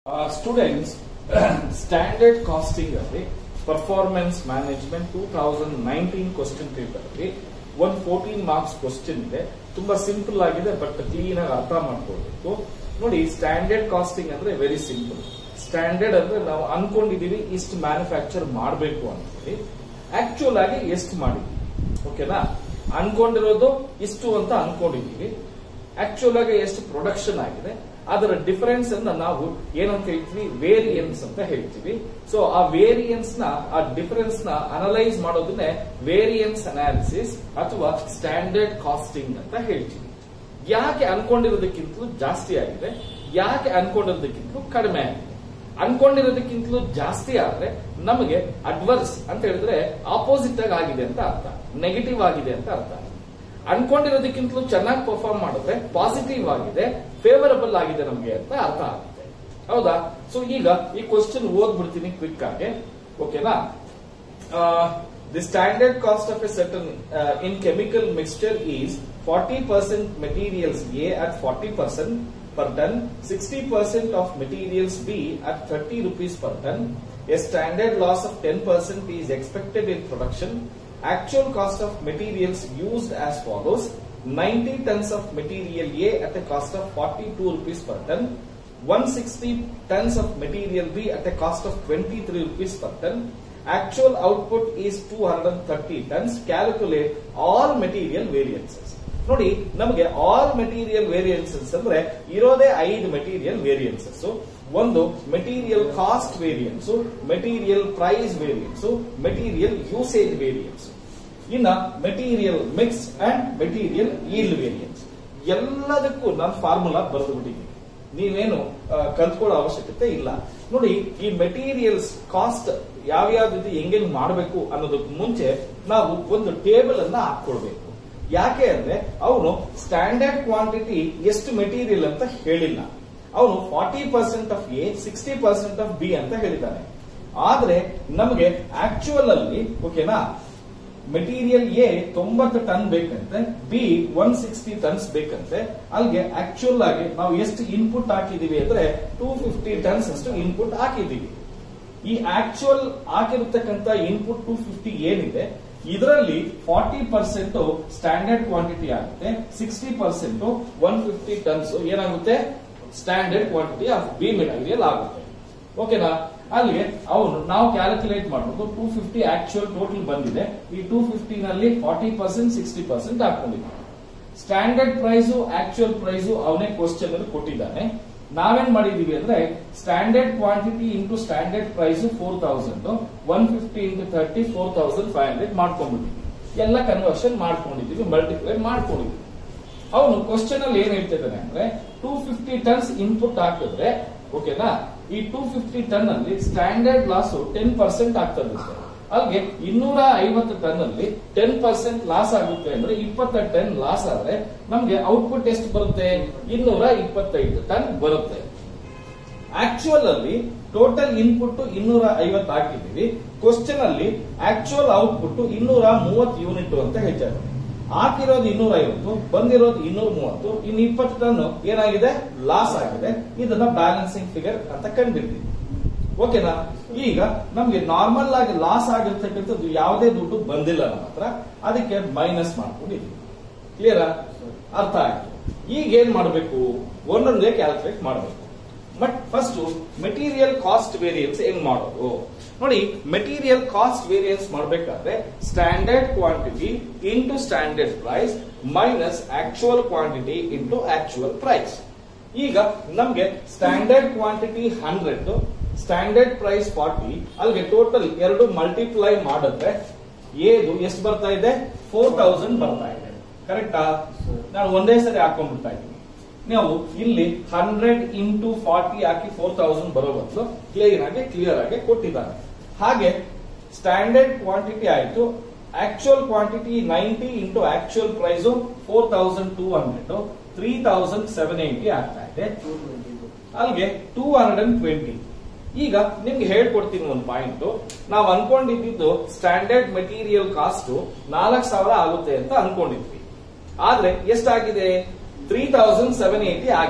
Students standard costing ಅಲ್ಲಿ performance management two thousand nineteen question paper ಅಲ್ಲಿ ಒಂದು fourteen marks question ಇದೆ ತುಂಬಾ ಸಿಂಪಲ್ ಆಗಿದೆ ಬಟ್ ಕ್ಲೀನ್ ಆಗಿ ಅರ್ಥ ಮಾಡ್ಕೊಳ್ಬೇಕು ನೋಡಿ ಸ್ಟ್ಯಾಂಡರ್ಡ್ ಕಾಸ್ಟಿಂಗ್ ಅಂದ್ರೆ ವೆರಿ ಸಿಂಪಲ್ ಸ್ಟ್ಯಾಂಡರ್ಡ್ ಅಂದ್ರೆ ನಾವು ಅನ್ಕೊಂಡಿದೀವಿ ಇಷ್ಟು ಮ್ಯಾನುಫ್ಯಾಕ್ಚರ್ ಮಾಡಬೇಕು ಅಂತ ಹೇಳಿ ಆಕ್ಚುಯಲ್ ಆಗಿ ಎಷ್ಟು ಮಾಡಿದ್ವಿ ಓಕೆನಾ ಅನ್ಕೊಂಡಿರೋದು ಇಷ್ಟು ಅಂತ ಅನ್ಕೊಂಡಿದೀವಿ ಆಕ್ಚುಯಲ್ ಆಗಿ ಎಷ್ಟು ಪ್ರೊಡಕ್ಷನ್ ಆಗಿದೆ ಅದರ ಡಿಫರೆನ್ಸ್ ಅನ್ನ ನಾವು ಏನಂತ ಹೇಳ್ತೀವಿ ವೇರಿಯನ್ಸ್ ಅಂತ ಹೇಳ್ತೀವಿ ಸೊ ಆ ವೇರಿಯನ್ಸ್ ನ ಆ ಡಿಫರೆನ್ಸ್ ನ ಅನಲೈಸ್ ಮಾಡೋದನ್ನೇ ವೇರಿಯನ್ಸ್ ಅನಾಲಿಸಿಸ್ ಅಥವಾ ಸ್ಟ್ಯಾಂಡರ್ಡ್ ಕಾಸ್ಟಿಂಗ್ ಅಂತ ಹೇಳ್ತೀವಿ ಯಾಕೆ ಅನ್ಕೊಂಡಿರೋದಕ್ಕಿಂತಲೂ ಜಾಸ್ತಿ ಆಗಿದೆ ಯಾಕೆ ಅನ್ಕೊಂಡಿರೋದಕ್ಕಿಂತಲೂ ಕಡಿಮೆ ಆಗಿದೆ ಅನ್ಕೊಂಡಿರೋದಕ್ಕಿಂತಲೂ ಜಾಸ್ತಿ ಆದ್ರೆ ನಮಗೆ ಅಡ್ವರ್ಸ್ ಅಂತ ಹೇಳಿದ್ರೆ ಆಪೋಸಿಟ್ ಆಗಿ ಆಗಿದೆ ಅಂತ ಅರ್ಥ ನೆಗೆಟಿವ್ ಆಗಿದೆ ಅಂತ ಅರ್ಥ ಅನ್ಕೊಂಡಿರೋದಕ್ಕಿಂತಲೂ ಚೆನ್ನಾಗಿ ಪರ್ಫಾರ್ಮ್ ಮಾಡಿದ್ರೆ ಪಾಸಿಟಿವ್ ಆಗಿದೆ ಫೇವರಬಲ್ ಆಗಿದೆ ನಮಗೆ ಅಂತ ಅರ್ಥ ಆಗುತ್ತೆ ಹೌದಾ ಸೊ ಈಗ ಈ ಕ್ವಶನ್ ಓದ್ಬಿಡ್ತೀನಿ ಕ್ವಿಕ್ ಆಗಿ ಓಕೆನಾ the standard cost of a certain in chemical mixture is forty percent materials A at forty percent per ton, 60% of materials B at 30 rupees per ton. A standard loss of 10% is expected in production. Actual cost of materials used as follows. 90 tons of material A at a cost of 42 rupees per ton. 160 tons of material B at a cost of 23 rupees per ton. Actual output is 230 tons. Calculate all material variances. ನೋಡಿ ನಮಗೆ all material variances ಅಂದ್ರೆ ಇರೋದೇ ಐದು material variances ಒಂದು material cost variance material price variance material usage variance ಇನ್ನ material mix and material yield variance ಎಲ್ಲದಕ್ಕೂ ನಾನು formula ಬರೆದು ಬಿಟ್ಟಿದ್ದೀನಿ ನೀವೇನು ಕಲ್ತ್ಕೊಳ್ಳೋ ಅವಶ್ಯಕತೆ ಇಲ್ಲ ನೋಡಿ ಈ ಮೆಟೀರಿಯಲ್ಸ್ ಕಾಸ್ಟ್ ಯಾವ್ಯಾವ ರೀತಿ ಹೆಂಗೆಂಗ್ ಮಾಡಬೇಕು ಅನ್ನೋದಕ್ಕೆ ಮುಂಚೆ ನಾವು ಒಂದು ಟೇಬಲ್ ಅನ್ನ ಹಾಕೊಳ್ಬೇಕು ಯಾಕೆ ಅಂದ್ರೆ ಅವನು ಸ್ಟ್ಯಾಂಡರ್ಡ್ ಕ್ವಾಂಟಿಟಿ ಎಷ್ಟು ಮೆಟೀರಿಯಲ್ ಅಂತ ಹೇಳಿಲ್ಲ ಅವನು forty percent of A sixty percent of B ಅಂತ ಹೇಳಿದ್ದಾನೆ ಆದ್ರೆ ನಮಗೆ ಆಕ್ಚುಯಲ್ ಅಲ್ಲಿ ಓಕೆನಾ ಮೆಟೀರಿಯಲ್ ಎ ತೊಂಬತ್ತು ಟನ್ ಬೇಕಂತೆ ಬಿ ಒನ್ ಸಿಕ್ಸ್ಟಿ ಟನ್ಸ್ ಬೇಕಂತೆ ಅಲ್ಲಿಗೆ ಆಕ್ಚುಯಲ್ ಆಗಿ ನಾವು ಎಷ್ಟು ಇನ್ಪುಟ್ ಹಾಕಿದೀವಿ ಅಂದ್ರೆ ಟೂ ಫಿಫ್ಟಿ ಟನ್ಸ್ ಅಷ್ಟು ಇನ್ಪುಟ್ ಹಾಕಿದೀವಿ ಈ ಆಕ್ಚುಯಲ್ ಹಾಕಿರ್ತಕ್ಕಂತ ಇನ್ಪುಟ್ ಟೂ ಫಿಫ್ಟಿ ಏನಿದೆ ಇದರಲ್ಲಿ ಫಾರ್ಟಿ ಪರ್ಸೆಂಟ್ ಸ್ಟ್ಯಾಂಡರ್ಡ್ ಕ್ವಾಂಟಿಟಿ ಆಗುತ್ತೆ sixty percent one fifty tons ಏನಾಗುತ್ತೆ standard quantity of B material ಆಗುತ್ತೆ ಓಕೆನಾ ಅಲ್ಲಿಗೆ ಅವನು ನಾವು ಕ್ಯಾಲ್ಕುಲೇಟ್ ಮಾಡಬೇಕು ಟೂ ಫಿಫ್ಟಿ ಆಕ್ಚುಯಲ್ ಟೋಟಲ್ ಬಂದಿದೆ ಈ ಟೂ ಫಿಫ್ಟಿ ನಲ್ಲಿ ಫಾರ್ಟಿ ಪರ್ಸೆಂಟ್ ಸಿಕ್ಸ್ಟಿ ಪರ್ಸೆಂಟ್ ಹಾಕೊಂಡಿದ್ದಾನೆ ಸ್ಟ್ಯಾಂಡರ್ಡ್ ಪ್ರೈಸು ಆಕ್ಚುಯಲ್ ಪ್ರೈಸು ಅವನೇ ಕ್ವಶನ್ ಅಲ್ಲಿ ಕೊಟ್ಟಿದ್ದಾನೆ ನಾವೇನ್ ಮಾಡಿದೀವಿ ಅಂದ್ರೆ standard quantity into standard price four thousand one fifty into thirty four thousand five hundred ಮಾಡ್ಕೊಂಡ್ಬಿಟ್ಟಿದ್ವಿ ಎಲ್ಲ ಕನ್ವರ್ಷನ್ ಮಾಡ್ಕೊಂಡಿದೀವಿ ಮಲ್ಟಿಪ್ಲೈ ಮಾಡ್ಕೊಂಡಿದ್ವಿ ಅವನು ಕ್ವಶನ್ ಅಲ್ಲಿ ಏನ್ ಹೇಳ್ತಿದ್ದಾನೆ ಅಂದ್ರೆ ಟೂ ಫಿಫ್ಟಿ ಟನ್ಸ್ ಇನ್ಪುಟ್ ಹಾಕಿದ್ರೆ ಓಕೆನಾ ಈ ಟೂ ಫಿಫ್ಟಿ ಟನ್ ಅಲ್ಲಿ ಸ್ಟ್ಯಾಂಡರ್ಡ್ ಲಾಸ್ ಟೆನ್ ಪರ್ಸೆಂಟ್ ಆಗ್ತದೆ ಅಲ್ಲಿಗೆ ಇನ್ನೂರ ಐವತ್ತು ಟನ್ ಅಲ್ಲಿ ಟೆನ್ ಪರ್ಸೆಂಟ್ ಲಾಸ್ ಆಗುತ್ತೆ ಅಂದ್ರೆ ಇಪ್ಪತ್ತ ಟನ್ ಲಾಸ್ ಆದ್ರೆ ನಮ್ಗೆ ಔಟ್ಪುಟ್ ಎಷ್ಟು ಬರುತ್ತೆ ಇನ್ನೂರ ಇಪ್ಪತ್ತೈದು ಟನ್ ಬರುತ್ತೆ ಆಕ್ಚುಯಲ್ ಅಲ್ಲಿ ಟೋಟಲ್ ಇನ್ಪುಟ್ ಇನ್ನೂರ ಐವತ್ತು ಹಾಕಿದೀವಿ ಕ್ವಶನ್ ಅಲ್ಲಿ ಆಕ್ಚುಯಲ್ ಔಟ್ಪುಟ್ ಇನ್ನೂರ ಮೂವತ್ತು ಯೂನಿಟ್ ಅಂತ ಹೇಳ್ತಾರೆ ಹಾಕಿರೋದು ಇನ್ನೂರ ಐವತ್ತು ಬಂದಿರೋದು ಇನ್ನೂರ ಮೂವತ್ತು ಇನ್ನು ಇಪ್ಪತ್ತು ಟನ್ ಏನಾಗಿದೆ ಲಾಸ್ ಆಗಿದೆ ಇದನ್ನ ಬ್ಯಾಲೆನ್ಸಿಂಗ್ ಫಿಗರ್ ಅಂತ ಕಂಡಿರ್ತೀವಿ ಓಕೆನಾ ಈಗ ನಮ್ಗೆ ನಾರ್ಮಲ್ ಆಗಿ ಲಾಸ್ ಆಗಿರ್ತಕ್ಕಂಥದ್ದು ಯಾವುದೇ ದುಡ್ಡು ಬಂದಿಲ್ಲ ನಮ್ಮ ಹತ್ರ ಅದಕ್ಕೆ ಮೈನಸ್ ಮಾಡ್ಕೊಂಡಿದ್ವಿ ಕ್ಲಿಯರ್ ಅರ್ಥ ಆಯ್ತು ಈಗ ಏನ್ ಮಾಡಬೇಕು ಒಂದೊಂದೇ ಕ್ಯಾಲ್ಕುಲೇಟ್ ಮಾಡಬೇಕು but first material cost variance ಹೆಂಗ್ ಮಾಡೋದು ನೋಡಿ ಮೆಟೀರಿಯಲ್ ಕಾಸ್ಟ್ ವೇರಿಯನ್ಸ್ ಮಾಡಬೇಕಾದ್ರೆ standard quantity into standard price minus actual quantity into actual price ಈಗ ನಮ್ಗೆ standard quantity hundred standard price forty ಅಲ್ಲಿಗೆ ಟೋಟಲ್ ಎರಡು ಮಲ್ಟಿಪ್ಲೈ ಮಾಡಿದ್ರೆ ಏದು ಎಷ್ಟು ಬರ್ತಾ ಇದೆ ಫೋರ್ ತೌಸಂಡ್ ಬರ್ತಾ ಇದೆ ಕರೆಕ್ಟಾ ನಾನು ಒಂದೇ ಸರಿ ಹಾಕೊಂಡ್ಬಿಡ್ತಾ ಇದ್ದೀನಿ ನಾವು ಇಲ್ಲಿ ಹಂಡ್ರೆಡ್ ಇಂಟು ಫಾರ್ಟಿ ಹಾಕಿ ಫೋರ್ ತೌಸಂಡ್ ಬರೋ ಬದಲು ಕ್ಲಿಯರ್ ಆಗಿ ಕ್ಲಿಯರ್ ಆಗಿ ಕೊಟ್ಟಿದ್ದಾನೆ ಹಾಗೆ ಸ್ಟ್ಯಾಂಡರ್ಡ್ ಕ್ವಾಂಟಿಟಿ ಆಯ್ತು actual quantity ninety into actual price four thousand two hundred three thousand seven eighty ಆಗ್ತಾ ಇದೆ ಅಲ್ಲಿಗೆ ಟೂ ಹಂಡ್ರೆಡ್ ಅಂಡ್ ಟ್ವೆಂಟಿ ಈಗ ನಿಮ್ಗೆ ಹೇಳ್ಕೊಡ್ತೀನಿ ಒಂದು ಪಾಯಿಂಟ್ ನಾವು ಅನ್ಕೊಂಡಿದ್ದು ಸ್ಟ್ಯಾಂಡರ್ಡ್ ಮೆಟೀರಿಯಲ್ ಕಾಸ್ಟ್ ನಾಲ್ಕು ಸಾವಿರ ಆಗುತ್ತೆ ಅಂತ ಅನ್ಕೊಂಡಿದ್ವಿ ಆದ್ರೆ ಎಷ್ಟಾಗಿದೆ ತ್ರೀ ತೌಸಂಡ್ ಸೆವೆನ್ ಏಟಿ ಆಗಿದೆ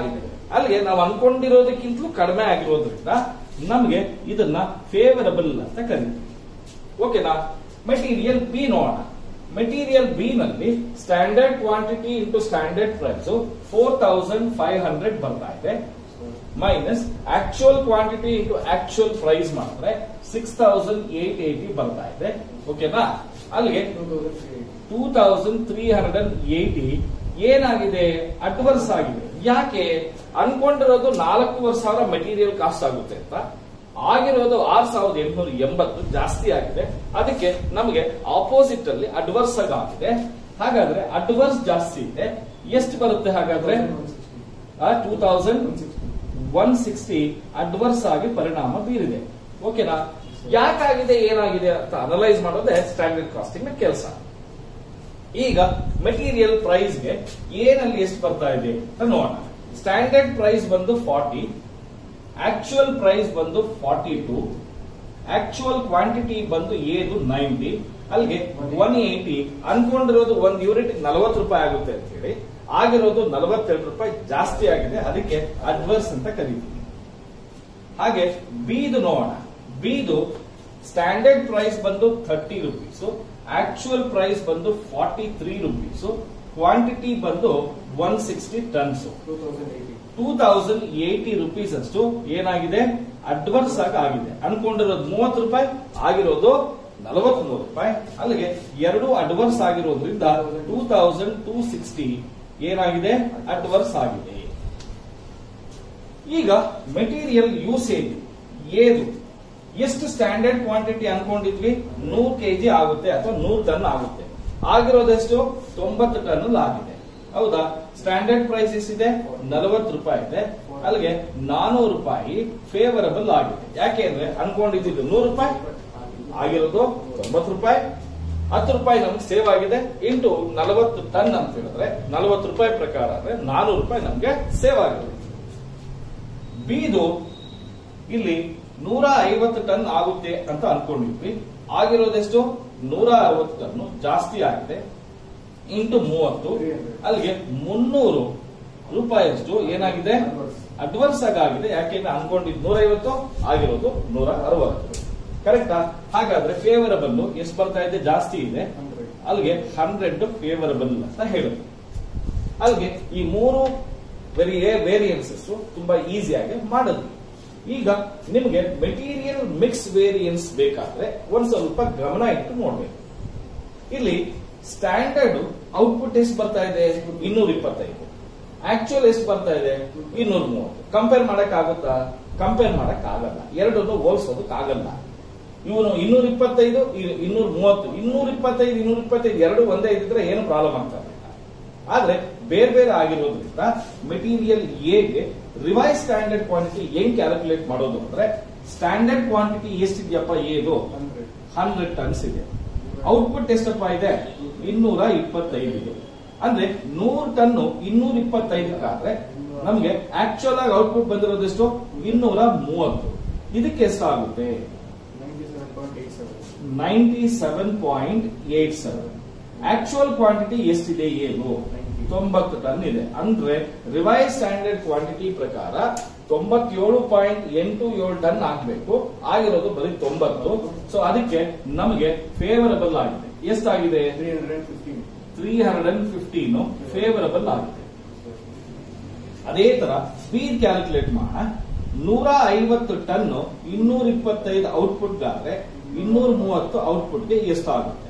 ಅಲ್ಲಿಗೆ ನಾವು ಅನ್ಕೊಂಡಿರೋದಕ್ಕಿಂತಲೂ ಕಡಿಮೆ ಆಗಿರೋದ್ರಿಂದ ನಮಗೆ ಇದನ್ನ ಫೇವರಬಲ್ ಅಂತ ಕರೀತೀವಿ ಓಕೆನಾ ಮೆಟೀರಿಯಲ್ ಬಿ ನೋಡೋಣ ಮೆಟೀರಿಯಲ್ ಬಿ ನಲ್ಲಿ standard quantity into standard price four thousand five hundred ಬರ್ತಾ ಇದೆ minus actual quantity into actual price ಮಾಡಿದ್ರೆ ಸಿಕ್ಸ್ ತೌಸಂಡ್ ಏಟ್ ಏಟಿ ಬರ್ತಾ ಇದೆ ಓಕೆನಾ ಅಲ್ಲಿಗೆ two thousand three hundred and eighty ಏನಾಗಿದೆ ಅಡ್ವರ್ಸ್ ಆಗಿದೆ ಯಾಕೆ ಅನ್ಕೊಂಡಿರೋದು ನಾಲ್ಕೂವರೆ ಸಾವಿರ ಮೆಟೀರಿಯಲ್ ಕಾಸ್ಟ್ ಆಗುತ್ತೆ ಅಂತ ಆಗಿರೋದು ಆರ್ ಸಾವಿರದ ಎಂಟುನೂರ ಎಂಬತ್ತು ಜಾಸ್ತಿ ಆಗಿದೆ ಅದಕ್ಕೆ ನಮಗೆ ಆಪೋಸಿಟ್ ಅಲ್ಲಿ ಅಡ್ವರ್ಸ್ ಆಗಿದೆ ಹಾಗಾದ್ರೆ ಅಡ್ವರ್ಸ್ ಜಾಸ್ತಿ ಇದೆ ಎಷ್ಟು ಬರುತ್ತೆ ಹಾಗಾದ್ರೆ two thousand one sixty adverse ಆಗಿ ಪರಿಣಾಮ ಬೀರಿದೆ ಓಕೆನಾ ಯಾಕಾಗಿದೆ ಏನಾಗಿದೆ ಅಂತ ಅನಲೈಸ್ ಮಾಡೋದೇ ಸ್ಟ್ಯಾಂಡರ್ಡ್ ಕಾಸ್ಟಿಂಗ್ ನ ಕೆಲಸ ಈಗ ಮೆಟೀರಿಯಲ್ ಪ್ರೈಸ್ಗೆ ಏನಲ್ಲಿ ಎಷ್ಟು ಬರ್ತಾ ಇದೆ ಅಂತ ನೋಡೋಣ ಸ್ಟ್ಯಾಂಡರ್ಡ್ ಪ್ರೈಸ್ ಬಂದು ಫಾರ್ಟಿ ಆಕ್ಚುಯಲ್ ಪ್ರೈಸ್ ಬಂದು ಫಾರ್ಟಿ ಟು ಆಕ್ಚುಯಲ್ ಕ್ವಾಂಟಿಟಿ ಬಂದು ಏದು ನೈಂಟಿ ಅಲ್ಲಿಗೆ ಒನ್ ಏಟಿ ಅನ್ಕೊಂಡಿರೋದು ಒಂದ್ ಯೂನಿಟ್ ನಲವತ್ತು ರೂಪಾಯಿ ಆಗುತ್ತೆ ಅಂತ ಹೇಳಿ ಆಗಿರೋದು ನಲವತ್ತೆರಡು ರೂಪಾಯಿ ಜಾಸ್ತಿ ಆಗಿದೆ ಅದಕ್ಕೆ ಅಡ್ವರ್ಸ್ ಅಂತ ಕರೀತೀವಿ ಹಾಗೆ ಬಿದು ನೋಡೋಣ ಬಿದು ಸ್ಟ್ಯಾಂಡರ್ಡ್ ಪ್ರೈಸ್ ಬಂದು ಥರ್ಟಿ ರುಪೀಸ್ ಆಕ್ಚುಯಲ್ ಪ್ರೈಸ್ ಬಂದು ಫಾರ್ಟಿ ತ್ರೀ ರುಪೀಸ್ ಕ್ವಾಂಟಿಟಿ ಬಂದು one sixty tons two thousand eighty rupees ಅಷ್ಟು ಏನಾಗಿದೆ ಅಡ್ವಾನ್ಸ್ ಆಗಿ ಆಗಿದೆ ಅನ್ಕೊಂಡಿರೋದು ಮೂವತ್ತು ರೂಪಾಯಿ ಆಗಿರೋದು ನಲವತ್ತ್ ಮೂರು ರೂಪಾಯಿ ಅಲ್ಲಿಗೆ ಎರಡು ಅಡ್ವಾನ್ಸ್ ಆಗಿರೋದ್ರಿಂದ ಟೂ ತೌಸಂಡ್ ಟೂ ಸಿಕ್ಸ್ಟಿ ಏನಾಗಿದೆ ಅಡ್ವಾನ್ಸ್ ಆಗಿದೆ ಈಗ ಮೆಟೀರಿಯಲ್ ಯೂಸೇಜ್ ಏದು ಎಷ್ಟು ಸ್ಟ್ಯಾಂಡರ್ಡ್ ಕ್ವಾಂಟಿಟಿ ಅನ್ಕೊಂಡಿದ್ವಿ ನೂರು ಕೆಜಿ ಆಗುತ್ತೆ ಅಥವಾ ನೂರು ಟನ್ ಆಗುತ್ತೆ ಆಗಿರೋದೆಷ್ಟು ತೊಂಬತ್ತು ಟನ್ ಆಗಿದೆ ಹೌದಾ ಸ್ಟ್ಯಾಂಡರ್ಡ್ ಪ್ರೈಸ್ ಎಷ್ಟಿದೆ ನಲವತ್ತು ರೂಪಾಯಿ ಇದೆ ಅಲ್ಲಿಗೆ ನಾನೂರು ರೂಪಾಯಿ ಫೇವರಬಲ್ ಆಗಿದೆ ಯಾಕೆ ಅಂದ್ರೆ ಅನ್ಕೊಂಡಿದ್ದು ನೂರು ರೂಪಾಯಿ ಆಗಿರೋದು ತೊಂಬತ್ತು ರೂಪಾಯಿ ಹತ್ತು ರೂಪಾಯಿ ನಮ್ಗೆ ಸೇವ್ ಆಗಿದೆ ಇಂಟು ನಲವತ್ತು ಟನ್ ಅಂತ ಹೇಳಿದ್ರೆ ನಲವತ್ತು ರೂಪಾಯಿ ಪ್ರಕಾರ ಅಂದ್ರೆ ನಾನೂರು ರೂಪಾಯಿ ನಮ್ಗೆ ಸೇವ್ ಆಗಿದೆ ಬೀದು ಇಲ್ಲಿ ನೂರ ಐವತ್ತು ಟನ್ ಆಗುತ್ತೆ ಅಂತ ಅನ್ಕೊಂಡಿದ್ವಿ ಆಗಿರೋದೆಷ್ಟು ನೂರ ಅರವತ್ತು ಟನ್ ಜಾಸ್ತಿ ಆಗಿದೆ ಇಂಟು ಮೂವತ್ತು ಅಲ್ಲಿಗೆ ಮುನ್ನೂರು ರೂಪಾಯಿಯಷ್ಟು ಏನಾಗಿದೆ ಅಡ್ವಾನ್ಸ್ ಆಗಿ ಆಗಿದೆ ಯಾಕೆಂದ್ರೆ ಅನ್ಕೊಂಡಿದ್ ನೂರ ಐವತ್ತು ಆಗಿರೋದು ನೂರ ಅರವತ್ತು ಕರೆಕ್ಟಾ ಹಾಗಾದ್ರೆ ಫೇವರಬಲ್ ಎಷ್ಟು ಬರ್ತಾ ಇದೆ ಜಾಸ್ತಿ ಇದೆ ಅಲ್ಲಿಗೆ ಹಂಡ್ರೆಡ್ ಫೇವರಬಲ್ ಅಂತ ಹೇಳುತ್ತೆ ಅಲ್ಲಿಗೆ ಈ ಮೂರು ವೆರಿ ವೇರಿಯನ್ಸಸ್ ತುಂಬಾ ಈಸಿಯಾಗಿ ಮಾಡಿದ್ವಿ ಈಗ ನಿಮಗೆ ಮೆಟೀರಿಯಲ್ ಮಿಕ್ಸ್ ವೇರಿಯನ್ಸ್ ಬೇಕಾದ್ರೆ ಒಂದ್ ಸ್ವಲ್ಪ ಗಮನ ಇಟ್ಟು ನೋಡ್ಬೇಕು ಇಲ್ಲಿ ಸ್ಟ್ಯಾಂಡರ್ಡ್ ಔಟ್ಪುಟ್ ಎಷ್ಟು ಬರ್ತಾ ಇದೆ ಇನ್ನೂರ ಇಪ್ಪತ್ತೈದು ಆಕ್ಚುಯಲ್ ಎಷ್ಟು ಬರ್ತಾ ಇದೆ ಇನ್ನೂರ ಮೂವತ್ತು ಕಂಪೇರ್ ಮಾಡಕ್ ಆಗುತ್ತಾ ಕಂಪೇರ್ ಮಾಡಕ್ ಆಗಲ್ಲ ಎರಡನ್ನು ಹೋಲಿಸೋದಕ್ ಆಗಲ್ಲ ಇವನು ಇನ್ನೂರ ಇಪ್ಪತ್ತೈದು ಇನ್ನೂರ ಮೂವತ್ತು ಇನ್ನೂರ ಇಪ್ಪತ್ತೈದು ಇನ್ನೂರ ಇಪ್ಪತ್ತೈದು ಎರಡು ಒಂದೇ ಇದ್ರೆ ಏನು ಪ್ರಾಬ್ಲಮ್ ಆಗ್ತಾ ಇರಲಿಲ್ಲ ಆದ್ರೆ ಬೇರೆ ಬೇರೆ ಆಗಿರೋದ್ರಿಂದ ಮೆಟೀರಿಯಲ್ ಎಗೆ ರಿವೈಸ್ ಸ್ಟ್ಯಾಂಡರ್ಡ್ ಕ್ವಾಂಟಿಟಿ ಹೆಂಗ್ ಕ್ಯಾಲ್ಕುಲೇಟ್ ಮಾಡೋದು ಅಂದ್ರೆ ಸ್ಟ್ಯಾಂಡರ್ಡ್ ಕ್ವಾಂಟಿಟಿ ಎಷ್ಟಿದೆಯಪ್ಪ ಏದು ಹಂಡ್ರೆಡ್ ಟನ್ಸ್ ಇದೆ ಔಟ್ಪುಟ್ ಎಷ್ಟಪ್ಪ ಇದೆ ಇನ್ನೂರ ಇಪ್ಪತ್ತೈದು ಇದೆ ಅಂದ್ರೆ ನೂರು ಟನ್ನು ಇನ್ನೂರ ಇಪ್ಪತ್ತೈದಕ್ಕಾದ್ರೆ ನಮಗೆ ಆಕ್ಚುಯಲ್ ಆಗಿ ಔಟ್ಪುಟ್ ಬಂದಿರೋದೆಷ್ಟು ಇನ್ನೂರ ಮೂವತ್ತು ಇದಕ್ಕೆ ಎಷ್ಟಾಗುತ್ತೆ ninety seven point eight seven actual quantity ಎಷ್ಟಿದೆ ಏನು ತೊಂಬತ್ತು ಟನ್ ಇದೆ ಅಂದ್ರೆ ರಿವೈಸ್ ಸ್ಟ್ಯಾಂಡರ್ಡ್ ಕ್ವಾಂಟಿಟಿ ಪ್ರಕಾರ ತೊಂಬತ್ತೇಳು ಪಾಯಿಂಟ್ ಎಂಟು ಏಳು ಟನ್ ಆಗ್ಬೇಕು ಆಗಿರೋದು ಬರೀ ತೊಂಬತ್ತು ಸೊ ಅದಕ್ಕೆ ನಮಗೆ ಫೇವರಬಲ್ ಆಗಿದೆ ಎಷ್ಟಾಗಿದೆ three hundred and fifteen favourable ಆಗಿದೆ ಅದೇ ತರ ಸ್ಪೀಡ್ ಕ್ಯಾಲ್ಕುಲೇಟ್ ಮಾಡೋಣ ನೂರ ಐವತ್ತು ಟನ್ ಇನ್ನೂರ ಇಪ್ಪತ್ತೈದು ಔಟ್ಪುಟ್ಗಾದ್ರೆ ಇನ್ನೂರ ಮೂವತ್ತು ಔಟ್ಪುಟ್ಗೆ ಎಷ್ಟಾಗುತ್ತೆ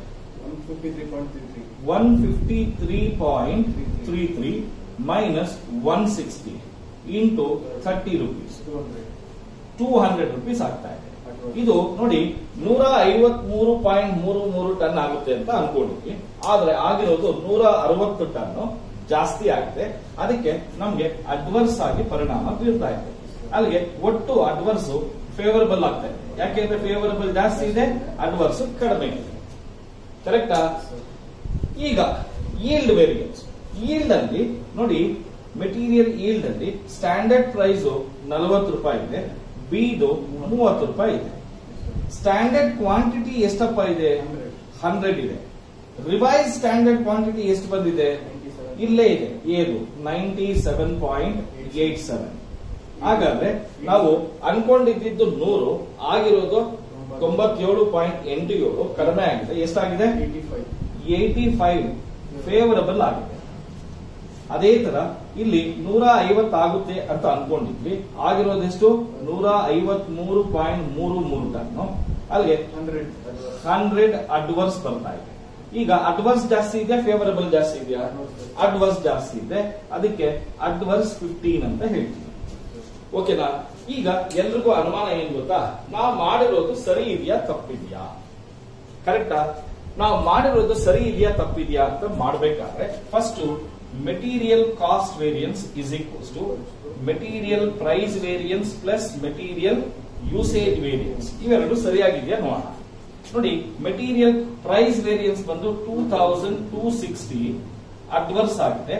one fifty three point three three minus one sixty into thirty rupees two hundred rupees ಆಗ್ತಾ ಇದೆ ಇದು ನೋಡಿ ನೂರ ಐವತ್ ಮೂರು ಪಾಯಿಂಟ್ ಮೂರು ಮೂರು ಟನ್ ಆಗುತ್ತೆ ಅಂತ ಅನ್ಕೊಂಡಿದ್ವಿ ಆದ್ರೆ ಆಗಿರೋದು ನೂರ ಅರವತ್ತು ಟನ್ ಜಾಸ್ತಿ ಆಗಿದೆ ಅದಕ್ಕೆ ನಮ್ಗೆ ಅಡ್ವರ್ಸ್ ಆಗಿ ಪರಿಣಾಮ ಬೀರ್ತಾ ಇದೆ ಅಲ್ಲಿಗೆ ಒಟ್ಟು ಅಡ್ವರ್ಸ್ ಫೇವರಬಲ್ ಆಗ್ತಾ ಇದೆ ಯಾಕೆಂದ್ರೆ ಫೇವರಬಲ್ ಜಾಸ್ತಿ ಇದೆ ಅಡ್ವರ್ಸ್ ಕಡಿಮೆ ಇದೆ ಕರೆಕ್ಟಾ ಈಗ ಈಲ್ಡ್ ವೇರಿಯನ್ಸ್ ಈಲ್ಡ್ ಅಲ್ಲಿ ನೋಡಿ ಮೆಟೀರಿಯಲ್ ಈಲ್ಡ್ ಅಲ್ಲಿ ಸ್ಟ್ಯಾಂಡರ್ಡ್ ಪ್ರೈಸ್ ನಲವತ್ತು ರೂಪಾಯಿ ಇದೆ ಬಿದು ಮೂವತ್ತು ರೂಪಾಯಿ ಇದೆ ಸ್ಟ್ಯಾಂಡರ್ಡ್ ಕ್ವಾಂಟಿಟಿ ಎಷ್ಟಪ್ಪ ಇದೆ ಹಂಡ್ರೆಡ್ ಇದೆ ರಿವೈಸ್ ಸ್ಟ್ಯಾಂಡರ್ಡ್ ಕ್ವಾಂಟಿಟಿ ಎಷ್ಟು ಬಂದಿದೆ ಇಲ್ಲೇ ಇದೆ ಏದು ninety seven point eight seven ಹಾಗಾದ್ರೆ ನಾವು ಅನ್ಕೊಂಡಿದ್ದು ನೂರು ಆಗಿರೋದು ತೊಂಬತ್ತೇಳು ಪಾಯಿಂಟ್ ಎಂಟು ಏಳು ಕಡಿಮೆ ಆಗಿದೆ ಎಷ್ಟಾಗಿದೆ ಏಯ್ಟಿ ಫೈವ್ ಫೇವರಬಲ್ ಆಗಿದೆ ಅದೇ ತರ ಇಲ್ಲಿ ನೂರ ಐವತ್ತಾಗುತ್ತೆ ಅಂತ ಅನ್ಕೊಂಡಿದ್ವಿ ಆಗಿರೋದೆಷ್ಟು ನೂರ ಐವತ್ ಮೂರು ಪಾಯಿಂಟ್ ಮೂರು ಮೂರು ಟನ್ನು ಅಲ್ಲಿಗೆ ಹಂಡ್ರೆಡ್ ಅಡ್ವರ್ಸ್ ಬರ್ತಾ ಇದೆ ಈಗ ಅಡ್ವರ್ಸ್ ಜಾಸ್ತಿ ಇದೆಯಾ ಫೇವರಬಲ್ ಜಾಸ್ತಿ ಇದೆಯಾ ಅಡ್ವರ್ಸ್ ಜಾಸ್ತಿ ಇದೆ ಅದಕ್ಕೆ ಅಡ್ವರ್ಸ್ ಫಿಫ್ಟೀನ್ ಅಂತ ಹೇಳ್ತೀವಿ ಓಕೆನಾ ಈಗ ಎಲ್ರಿಗೂ ಅನುಮಾನ ಏನ್ ಗೊತ್ತಾ ನಾವು ಮಾಡಿರೋದು ಸರಿ ಇದೆಯಾ ತಪ್ಪಿದ್ಯಾ ಕರೆಕ್ಟಾ ನಾವು ಮಾಡಿರೋದು ಸರಿ ಇದೆಯಾ ತಪ್ಪಿದ್ಯಾ ಅಂತ ಮಾಡಬೇಕಾದ್ರೆ first material cost variance is equals to material price variance plus material usage variance ಇವೆರಡು ಸರಿಯಾಗಿದೆಯಾ ನೋಡೋಣ ನೋಡಿ ಮೆಟೀರಿಯಲ್ ಪ್ರೈಸ್ ವೇರಿಯನ್ಸ್ ಬಂದು two thousand two sixty adverse ಆಗಿದೆ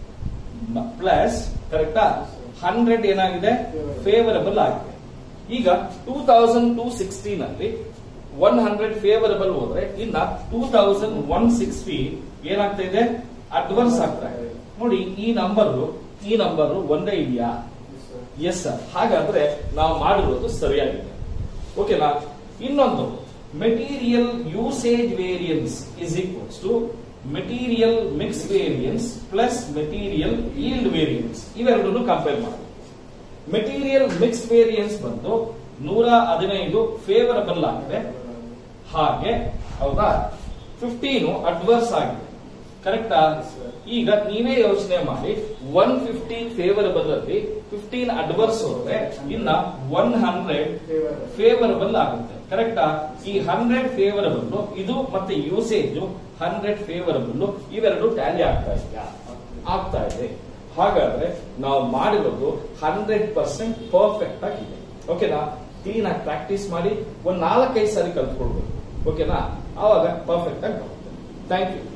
ಪ್ಲಸ್ ಕರೆಕ್ಟಾ ಹಂಡ್ರೆಡ್ ಏನಾಗಿದೆ ಫೇವರಬಲ್ ಆಗಿದೆ ಈಗ ಟೂ ತೌಸಂಡ್ ಟೂ ಸಿಕ್ಸ್ಟೀನ್ ಅಲ್ಲಿ ಒನ್ ಹಂಡ್ರೆಡ್ ಫೇವರಬಲ್ ಹೋದ್ರೆ ಇನ್ನ ಟೂ ತೌಸಂಡ್ ಒನ್ ಸಿಕ್ಸ್ಟಿ ಏನಾಗ್ತಾ ಇದೆ ಅಡ್ವರ್ಸ್ ಆಗ್ತಾ ಇದೆ ನೋಡಿ ಈ ನಂಬರ್ ಈ ನಂಬರ್ ಒಂದೇ ಇದೆಯಾ ಎಸ್ ಸರ್ ಹಾಗಾದ್ರೆ ನಾವು ಮಾಡಿರೋದು ಸರಿಯಾಗಿದೆ ಓಕೆನಾ ಇನ್ನೊಂದು material usage variance is equals to material mix variance plus material yield variance ಇವೆರಡನ್ನು ಕಂಪೇರ್ ಮಾಡಿ ಮೆಟೀರಿಯಲ್ ಮಿಕ್ಸ್ ವೇರಿಯನ್ಸ್ ಬಂದು ನೂರ ಹದಿನೈದು ಫೇವರಬಲ್ ಆಗಿದೆ ಹಾಗೆ ಹೌದಾ ಫಿಫ್ಟೀನು ಅಡ್ವರ್ಸ್ ಆಗಿದೆ ಕರೆಕ್ಟಾ ಈಗ ನೀವೇ ಯೋಚನೆ ಮಾಡಿ ಒನ್ ಫಿಫ್ಟಿ ಫೇವರಬಲ್ ಅಲ್ಲಿ ಫಿಫ್ಟೀನ್ ಅಡ್ವರ್ಸ್ ಹೋದ್ರೆ ಇನ್ನ ಒನ್ ಹಂಡ್ರೆಡ್ ಫೇವರಬಲ್ ಆಗುತ್ತೆ ಕರೆಕ್ಟಾ ಈ ಹಂಡ್ರೆಡ್ ಫೇವರಬಲ್ ಇದು ಮತ್ತೆ ಯೂಸೇಜ್ ಹಂಡ್ರೆಡ್ ಫೇವರಬಲ್ ಇವೆರಡು ಟ್ಯಾಲಿ ಆಗ್ತಾ ಇದೆಯಾ ಆಗ್ತಾ ಇದೆ ಹಾಗಾದ್ರೆ ನಾವು ಮಾಡಿರೋದು ಹಂಡ್ರೆಡ್ ಪರ್ಸೆಂಟ್ ಪರ್ಫೆಕ್ಟ್ ಆಗಿದೆ ಓಕೆನಾ ಕ್ಲೀನ್ ಆಗಿ ಪ್ರಾಕ್ಟೀಸ್ ಮಾಡಿ ಒಂದ್ ನಾಲ್ಕೈದು ಸಾರಿ ಕಲ್ತ್ಕೊಳ್ಬೇಕು ಓಕೆನಾ ಆವಾಗ ಪರ್ಫೆಕ್ಟ್ ಆಗಿ ಬರುತ್ತೆ ಥ್ಯಾಂಕ್ ಯು